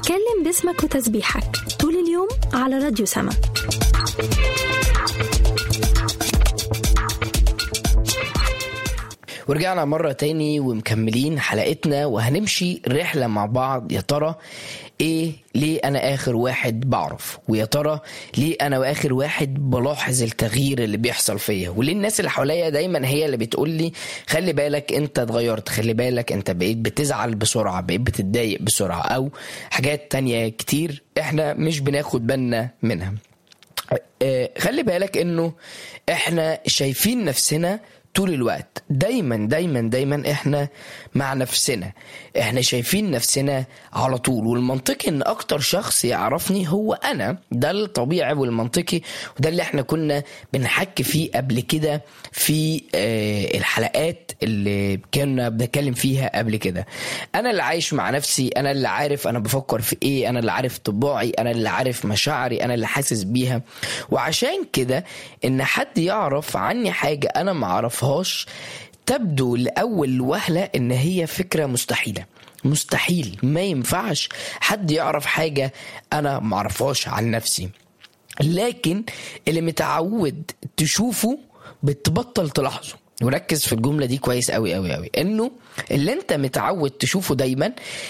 اتكلم باسمك وتسبيحك طول اليوم على راديو سما ورجعنا مرة تاني ومكملين حلقتنا وهنمشي رحلة مع بعض يا ترى ايه ليه انا اخر واحد بعرف ويا ترى ليه انا اخر واحد بلاحظ التغيير اللي بيحصل فيا وليه الناس اللي حواليا دايما هي اللي بتقول لي خلي بالك انت اتغيرت خلي بالك انت بقيت بتزعل بسرعة بقيت بتتضايق بسرعة او حاجات تانية كتير احنا مش بناخد بالنا منها آه، خلي بالك انه احنا شايفين نفسنا طول الوقت دايما دايما دايما احنا مع نفسنا احنا شايفين نفسنا على طول والمنطقي ان اكتر شخص يعرفني هو انا ده الطبيعي والمنطقي وده اللي احنا كنا بنحكي فيه قبل كده في آه، الحلقات اللي كنا بنتكلم فيها قبل كده انا اللي عايش مع نفسي انا اللي عارف انا بفكر في ايه انا اللي عارف طباعي انا اللي عارف مشاعري انا اللي حاسس بيها وعشان كده ان حد يعرف عني حاجه انا ما اعرفهاش تبدو لاول وهله ان هي فكره مستحيله مستحيل ما ينفعش حد يعرف حاجه انا ما اعرفهاش عن نفسي لكن اللي متعود تشوفه بتبطل تلاحظه وركز في الجملة دي كويس قوي قوي قوي انه اللي انت متعود تشوفه دايما